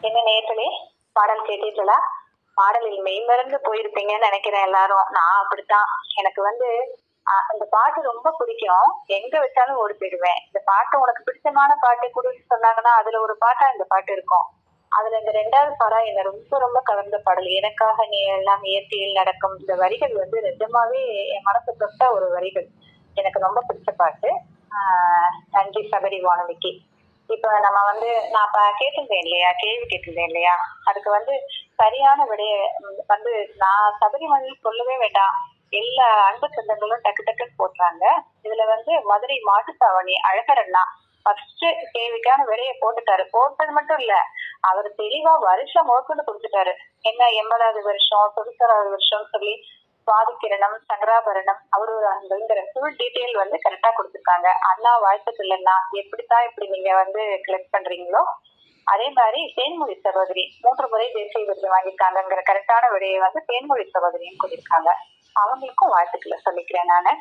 என்ன நேர்களே பாடல் கேட்டீர்களா பாடலில் மெய்மறந்து போயிருப்பீங்கன்னு நினைக்கிறேன் எல்லாரும் நான் அப்படித்தான் எனக்கு வந்து ஆஹ், இந்த பாட்டு ரொம்ப பிடிக்கும் எங்க வச்சாலும் ஓடி போயிடுவேன் இந்த பாட்டு உனக்கு பிடிச்சமான பாட்டு கொடுன்னு சொன்னாங்கன்னா அதுல ஒரு பாட்டா இந்த பாட்டு இருக்கும் அதுல இந்த ரெண்டாவது பாடா என்ன ரொம்ப ரொம்ப கவர்ந்த பாடல் எனக்காக நீ எல்லாம் இயற்கையில் நடக்கும் இந்த வரிகள் வந்து நிஜமாவே என் மனசு தொட்ட ஒரு வரிகள் எனக்கு ரொம்ப பிடிச்ச பாட்டு ஆஹ், நன்றி சபரி வானவிக்கு இப்ப நம்ம வந்து நான் இப்ப கேட்டிருந்தேன் இல்லையா கேள்வி கேட்டிருந்தேன் இல்லையா அதுக்கு வந்து சரியான விடைய ம், வந்து நான் சபரிமலை சொல்லவே வேண்டாம் எல்லா அன்பு சொந்தங்களும் டக்கு டக்குன்னு போடுறாங்க இதுல வந்து மதுரை மாட்டுத்தாவணி அழகர் அண்ணா ஃபர்ஸ்ட் கேள்விக்கான விடையை போட்டுட்டாரு போட்டது மட்டும் இல்ல அவர் தெளிவா வருஷம் மோக்கொண்டு கொடுத்துட்டாரு என்ன எண்பதாவது வருஷம் தொண்ணூத்தாறாவது வருஷம் சொல்லி சுவாதிக்கிரணம் சங்கராபரணம் அவரு அந்தங்கிற ஃபுல் டீட்டெயில் வந்து கரெக்டா கொடுத்துருக்காங்க அண்ணா வாழ்த்துக்கள் அண்ணா எப்படித்தான் இப்படி நீங்க வந்து கலெக்ட் பண்றீங்களோ அதே மாதிரி தேன்மொழி சகோதரி மூன்று முறை தேசிய விருது வாங்கியிருக்காங்கங்கிற கரெக்டான விடையை வந்து தேன்மொழி சகோதரியும் சொல்லியிருக்காங்க அவங்களுக்கும் வாழ்த்துக்களை சொல்லிக்கிறேன் நானு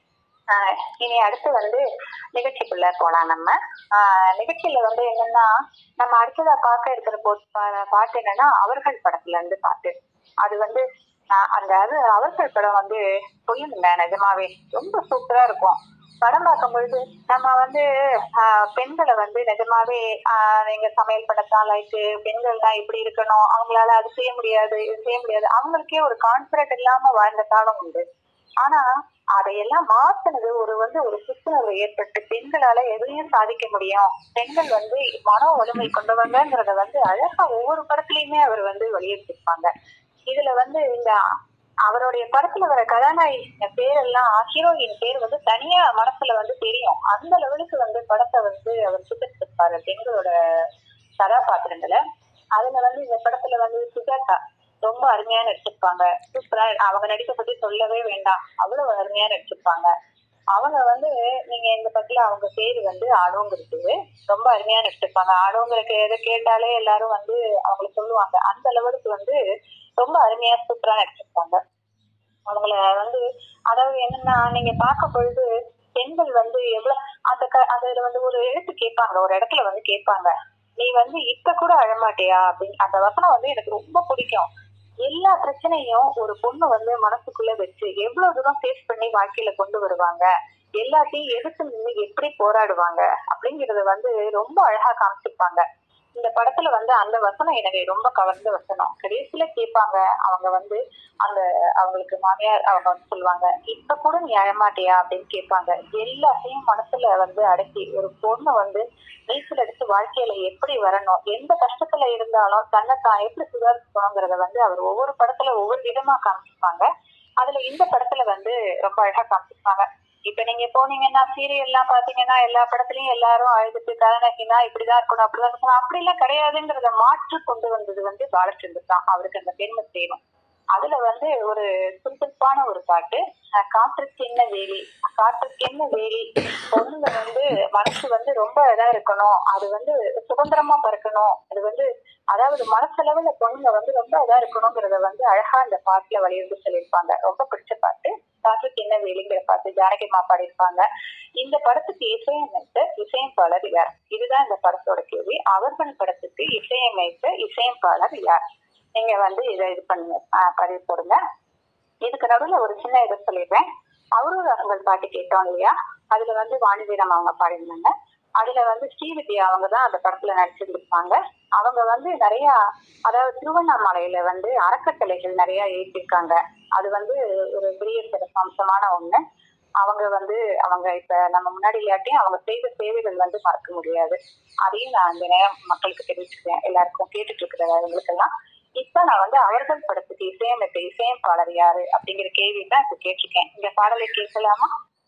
ஆஹ் இனி அடுத்து வந்து நிகழ்ச்சிக்குள்ள போலாம் நம்ம ஆஹ் நிகழ்ச்சியில வந்து என்னன்னா நம்ம அடுத்ததா பார்க்க இருக்கிற போ- பா- பாட்டு என்னன்னா அவர்கள் படத்துல இருந்து பாட்டு அது வந்து ஆஹ் அந்த அது அவர்கள் படம் வந்து சொல்லுங்க நிஜமாவே ரொம்ப சூப்பரா இருக்கும் படம் பார்க்கும் பொழுது நம்ம வந்து ஆஹ் பெண்களை வந்து நிஜமாவே ஆஹ் நீங்க சமையல் படத்தான் லைக் பெண்கள் தான் இப்படி இருக்கணும் அவங்களால அது செய்ய முடியாது இது செய்ய முடியாது அவங்களுக்கே ஒரு கான்பிடன்ட் இல்லாம வாழ்ந்த காலம் உண்டு ஆனா அதையெல்லாம் மாத்துனது ஒரு வந்து ஒரு புத்துணர்வு ஏற்பட்டு பெண்களால எதையும் சாதிக்க முடியும் பெண்கள் வந்து மன வலிமை கொண்டவங்கிறத வந்து அழகா ஒவ்வொரு படத்துலயுமே அவர் வந்து வலியுறுத்திருப்பாங்க இதுல வந்து இந்த அவருடைய படத்துல வர கதாநாயகி பேரெல்லாம் ஹீரோயின் பேர் வந்து தனியா மனசுல வந்து தெரியும் அந்த லெவலுக்கு வந்து படத்தை வந்து அவர் சுத்திருப்பாரு பெண்களோட கதாபாத்திரங்களை அதுல வந்து இந்த படத்துல வந்து சுஜாதா ரொம்ப அருமையா நடிச்சிருப்பாங்க சூப்பரா அவங்க நடிக்க பத்தி சொல்லவே வேண்டாம் அவ்வளவு அருமையா நடிச்சிருப்பாங்க அவங்க வந்து நீங்க இந்த படத்துல அவங்க பேரு வந்து ஆடோங்கிறது ரொம்ப அருமையா நடிச்சிருப்பாங்க ஆடோங்கிறக்கு எதை கேட்டாலே எல்லாரும் வந்து அவங்கள சொல்லுவாங்க அந்த லெவலுக்கு வந்து ரொம்ப அருமையா சூப்பரா நடிச்சிருப்பாங்க அவங்கள வந்து அதாவது என்னன்னா நீங்க பார்க்கும் பொழுது பெண்கள் வந்து எவ்வளவு அந்த க- அதுல வந்து ஒரு எழுத்து கேட்பாங்க ஒரு இடத்துல வந்து கேட்பாங்க நீ வந்து இப்ப கூட அழமாட்டியா அப்படின்னு அந்த வசனம் வந்து எனக்கு ரொம்ப பிடிக்கும் எல்லா பிரச்சனையும் ஒரு பொண்ணு வந்து மனசுக்குள்ள வச்சு எவ்வளவு தூரம் ஃபேஸ் பண்ணி வாழ்க்கையில கொண்டு வருவாங்க எல்லாத்தையும் எதிர்த்து நின்று எப்படி போராடுவாங்க அப்படிங்கறத வந்து ரொம்ப அழகா காமிச்சிருப்பாங்க இந்த படத்துல வந்து அந்த வசனம் எனக்கு ரொம்ப கவர்ந்த வசனம் கடைசியில கேட்பாங்க அவங்க வந்து அந்த அவங்களுக்கு மாமியார் அவங்க வந்து சொல்லுவாங்க இப்ப கூட நீ அழமாட்டியா அப்படின்னு கேட்பாங்க எல்லாத்தையும் மனசுல வந்து அடக்கி ஒரு பொண்ணு வந்து நீச்சல் அடிச்சு வாழ்க்கையில எப்படி வரணும் எந்த கஷ்டத்துல இருந்தாலும் தன்னை தான் எப்படி சுதாரிச்சுக்கணுங்கிறத வந்து அவர் ஒவ்வொரு படத்துல ஒவ்வொரு விதமா காமிச்சிருப்பாங்க அதுல இந்த படத்துல வந்து ரொம்ப அழகா காமிச்சிருப்பாங்க இப்ப நீங்க போனீங்கன்னா சீரியல் எல்லாம் பாத்தீங்கன்னா எல்லா படத்துலயும் எல்லாரும் அழுதுட்டு கதாநாயகினா இப்படிதான் இருக்கணும் அப்படிதான் இருக்கணும் அப்படி எல்லாம் கிடையாதுங்கிறத மாற்று கொண்டு வந்தது வந்து பாலச்சந்தர் தான் அவருக்கு அந்த பெருமை செய்யணும் அதுல வந்து ஒரு சுறுசுறுப்பான ஒரு பாட்டு அஹ் காற்றுக்கு என்ன வேலி காற்றுக்கு என்ன வேலி பொண்ணுங்க வந்து மனசு வந்து ரொம்ப இதா இருக்கணும் அது வந்து சுதந்திரமா பறக்கணும் அது வந்து அதாவது மனசளவுல பொண்ணுங்க வந்து ரொம்ப இதா இருக்கணுங்கிறத வந்து அழகா அந்த பாட்டுல வலியுறுத்தி சொல்லியிருப்பாங்க ரொம்ப பிடிச்ச பாட்டு காற்றுக்கு என்ன வேலிங்கிற பாட்டு ஜானகி அம்மா பாடியிருப்பாங்க இந்த படத்துக்கு இசையமைத்த இசையமைப்பாளர் யார் இதுதான் இந்த படத்தோட கேள்வி அவர்கள் படத்துக்கு இசையமைத்த இசையமைப்பாளர் யார் நீங்க வந்து இதை இது பண்ணுங்க ஆஹ் பதிவு போடுங்க இதுக்கு நடுவுல ஒரு சின்ன இதை சொல்லிடுறேன் அவரூர் அவங்கள் பாட்டு கேட்டோம் இல்லையா அதுல வந்து வாணிவீரம் அவங்க பாடியிருந்தாங்க அதுல வந்து ஸ்ரீவித்யா அவங்க தான் அந்த படத்துல நடிச்சிருந்திருப்பாங்க அவங்க வந்து நிறைய அதாவது திருவண்ணாமலையில வந்து அறக்கட்டளைகள் நிறைய ஏற்றிருக்காங்க அது வந்து ஒரு பெரிய சிறப்பம்சமான ஒண்ணு அவங்க வந்து அவங்க இப்ப நம்ம முன்னாடி இல்லாட்டியும் அவங்க செய்த சேவைகள் வந்து மறக்க முடியாது அதையும் நான் இந்த நேரம் மக்களுக்கு தெரிவிச்சுக்கிறேன் எல்லாருக்கும் கேட்டுட்டு இருக்கிறவங்களுக்கெல்லாம் இப்ப நான் வந்து அவர்கள் படத்துக்கு இசையமைத்த இசையமைப்பாளர் யாரு அப்படிங்கிற கேள்வி தான் இப்ப கேட்டிருக்கேன் இந்த பாடலை கேட்கலாமா